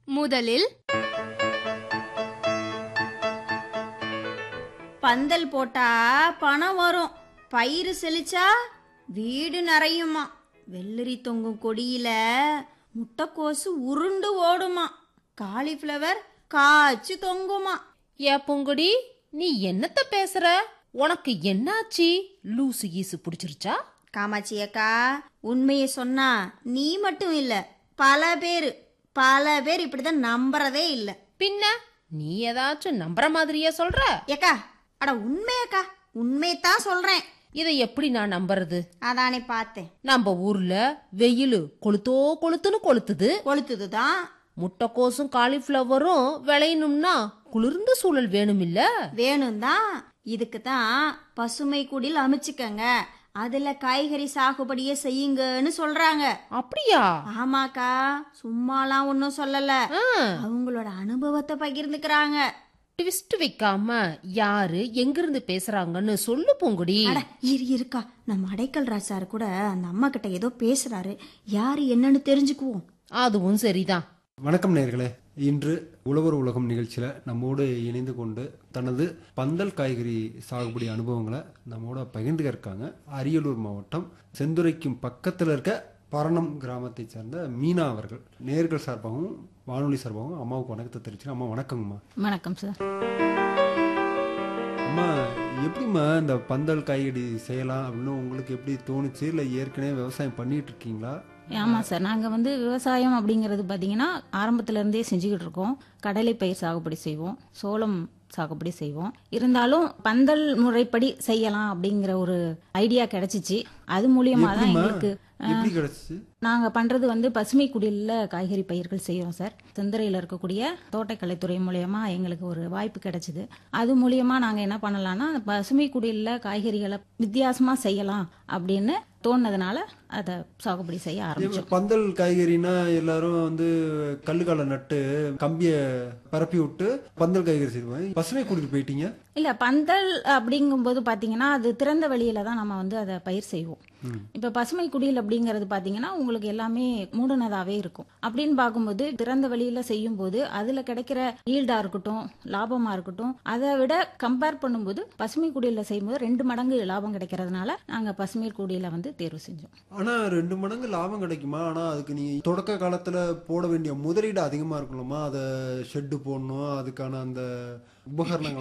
முதலில் பந்தல் போட்டா பணம் வரும் பயிர் செழிச்சா வீடு நிறையுமா வெள்ளரி தொங்கும் கொடியில முட்டைக்கோசு உருண்டு ஓடுமா காலிஃப்ளவர் காய்ச்சி தொங்குமா ஏ பொங்குடி நீ என்னத்த பேசுற உனக்கு என்னாச்சு லூசு ஈசு புடிச்சிருச்சா காமாட்சி அக்கா உண்மையை சொன்னா நீ மட்டும் இல்ல பல பேர் பல பேர் இப்படிதான் நம்புறதே இல்ல பின்ன நீ ஏதாச்சும் நம்புற மாதிரியா சொல்ற ஏக்கா அட உண்மையக்கா உண்மையத்தான் சொல்றேன் இதை எப்படி நான் நம்புறது அதானே பார்த்தேன் நம்ம ஊர்ல வெயில் கொளுத்தோ கொளுத்துன்னு கொளுத்துது கொளுத்துதுதான் முட்டைக்கோசும் காலிஃப்ளவரும் விளையணும்னா குளிர்ந்த சூழல் வேணும் இல்ல வேணும் தான் இதுக்கு தான் பசுமை குடில் அமைச்சுக்கங்க அதுல காய்கறி சாகுபடியே செய்யுங்கன்னு சொல்றாங்க அப்படியா ஆமாக்கா சும்மாலாம் ஒன்றும் சொல்லல ஆ, அவங்களோட அனுபவத்தை பகிர்ந்துக்கிறாங்க ட்விஸ்ட் வைக்காம யாரு எங்கிருந்து பேசுறாங்கன்னு சொல்லு பூங்குடி அட இரு இருக்கா நம்ம அடைக்கல் ராஜாரு கூட அந்த அம்மா கிட்ட ஏதோ பேசுறாரு யாரு என்னன்னு தெரிஞ்சுக்குவோம் அதுவும் சரிதான் வணக்கம் நேர்களே இன்று உழவர் உலகம் நிகழ்ச்சியில் நம்மோடு இணைந்து கொண்டு தனது பந்தல் காய்கறி சாகுபடி அனுபவங்களை நம்மோட பகிர்ந்துக்க இருக்காங்க அரியலூர் மாவட்டம் செந்துறைக்கும் பக்கத்தில் இருக்க பரணம் கிராமத்தை சேர்ந்த மீனா அவர்கள் நேர்கள் சார்பாகவும் வானொலி சார்பாகவும் அம்மாவுக்கு வணக்கத்தை தெரிவிச்சு அம்மா வணக்கங்கம்மா வணக்கம் சார் அம்மா எப்படிம்மா இந்த பந்தல் காய்கறி செய்யலாம் அப்படின்னு உங்களுக்கு எப்படி தோணுச்சு இல்லை ஏற்கனவே விவசாயம் பண்ணிட்டு இருக்கீங்களா ஆமாம் சார் நாங்கள் வந்து விவசாயம் அப்படிங்கிறது பார்த்தீங்கன்னா ஆரம்பத்துல இருந்தே செஞ்சுக்கிட்டு இருக்கோம் கடலை பயிர் சாகுபடி செய்வோம் சோளம் சாகுபடி செய்வோம் இருந்தாலும் பந்தல் முறைப்படி செய்யலாம் அப்படிங்கிற ஒரு ஐடியா கிடைச்சிச்சு அது மூலியமா தான் எப்படிம்மா எங்களுக்கு எப்படி கிடைச்சிச்சு நாங்கள் பண்ணுறது வந்து பசுமை குடிலில் காய்கறி பயிர்கள் செய்கிறோம் சார் செந்துறையில் இருக்கக்கூடிய தோட்டக்கலைத்துறை மூலயமா எங்களுக்கு ஒரு வாய்ப்பு கிடைச்சிது அது மூலியமா நாங்கள் என்ன பண்ணலாம்னா அந்த பசுமை குடிலில் காய்கறிகளை வித்தியாசமாக செய்யலாம் அப்படின்னு தோணுனதுனால அதை சாகுபடி செய்ய ஆரம்பிச்சோம் இப்ப பந்தல் காய்கறினா எல்லாரும் வந்து கல்லுக்கால நட்டு கம்பிய பரப்பி விட்டு பந்தல் காய்கறி செய்வாங்க பசுமை கூட்டிட்டு போயிட்டீங்க இல்ல பந்தல் அப்படிங்கும்போது பாத்தீங்கன்னா அது திறந்த வெளியில தான் நம்ம வந்து அதை பயிர் செய்வோம் இப்ப பசுமை குடில் அப்படிங்கிறது பாத்தீங்கன்னா உங்களுக்கு எல்லாமே மூடனதாவே இருக்கும் அப்படின்னு பார்க்கும்போது திறந்த வெளியில செய்யும் போது அதுல கிடைக்கிற ஈல்டா இருக்கட்டும் லாபமா இருக்கட்டும் அதை விட கம்பேர் பண்ணும்போது பசுமை குடியில செய்யும்போது ரெண்டு மடங்கு லாபம் கிடைக்கிறதுனால நாங்க பசுமை குடியில வந்து தேர்வு செஞ்சோம் ஆனா ரெண்டு மடங்கு லாபம் கிடைக்குமா ஆனா அதுக்கு நீ தொடக்க காலத்துல போட வேண்டிய முதலீடு அதிகமா இருக்கணுமா அதை ஷெட்டு போடணும் அதுக்கான அந்த உபகரணங்கள்